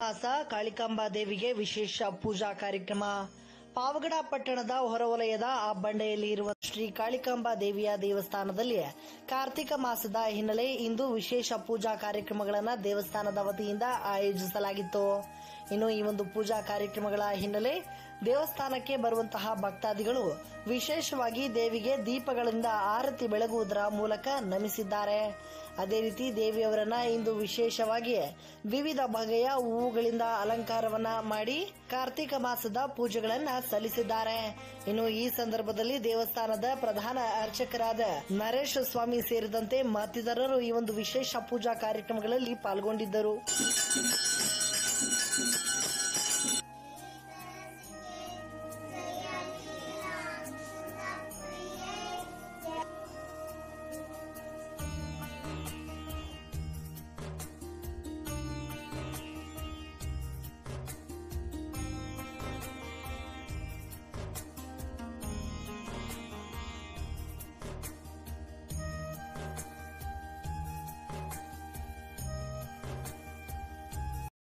ಮಾಸ ಕಾಳಿಕಾಂಬಾ ದೇವಿಗೆ ವಿಶೇಷ ಪೂಜಾ ಕಾರ್ಯಕ್ರಮ ಪಾವಗಡ ಪಟ್ಟಣದ ಹೊರವಲಯದ ಆ ಬಂಡೆಯಲ್ಲಿ ಇರುವ ಶ್ರೀ ಕಾಳಿಕಾಂಬಾ ದೇವಿಯ ದೇವಸ್ಥಾನದಲ್ಲಿ ಕಾರ್ತಿಕ ಮಾಸದ ಹಿನ್ನೆಲೆ ಇಂದು ವಿಶೇಷ ಪೂಜಾ ಕಾರ್ಯಕ್ರಮಗಳನ್ನು ದೇವಸ್ಥಾನದ ವತಿಯಿಂದ ಆಯೋಜಿಸಲಾಗಿತ್ತು ಇನ್ನು ಈ ಒಂದು ಪೂಜಾ ಕಾರ್ಯಕ್ರಮಗಳ ಹಿನ್ನೆಲೆ ದೇವಸ್ಥಾನಕ್ಕೆ ಬರುವಂತಹ ಭಕ್ತಾದಿಗಳು ವಿಶೇಷವಾಗಿ ದೇವಿಗೆ ದೀಪಗಳಿಂದ ಆರತಿ ಬೆಳಗುವುದರ ಮೂಲಕ ನಮಿಸಿದ್ದಾರೆ ಅದೇ ರೀತಿ ದೇವಿಯವರನ್ನ ಇಂದು ವಿಶೇಷವಾಗಿ ವಿವಿಧ ಬಗೆಯ ಹೂವುಗಳಿಂದ ಅಲಂಕಾರವನ್ನ ಮಾಡಿ ಕಾರ್ತಿಕ ಮಾಸದ ಪೂಜೆಗಳನ್ನ ಸಲ್ಲಿಸಿದ್ದಾರೆ ಇನ್ನು ಈ ಸಂದರ್ಭದಲ್ಲಿ ದೇವಸ್ಥಾನದ ಪ್ರಧಾನ ಅರ್ಚಕರಾದ ನರೇಶ್ ಸ್ವಾಮಿ ಸೇರಿದಂತೆ ಮತ್ತಿತರರು ಈ ಒಂದು ವಿಶೇಷ ಪೂಜಾ ಕಾರ್ಯಕ್ರಮಗಳಲ್ಲಿ ಪಾಲ್ಗೊಂಡಿದ್ದರು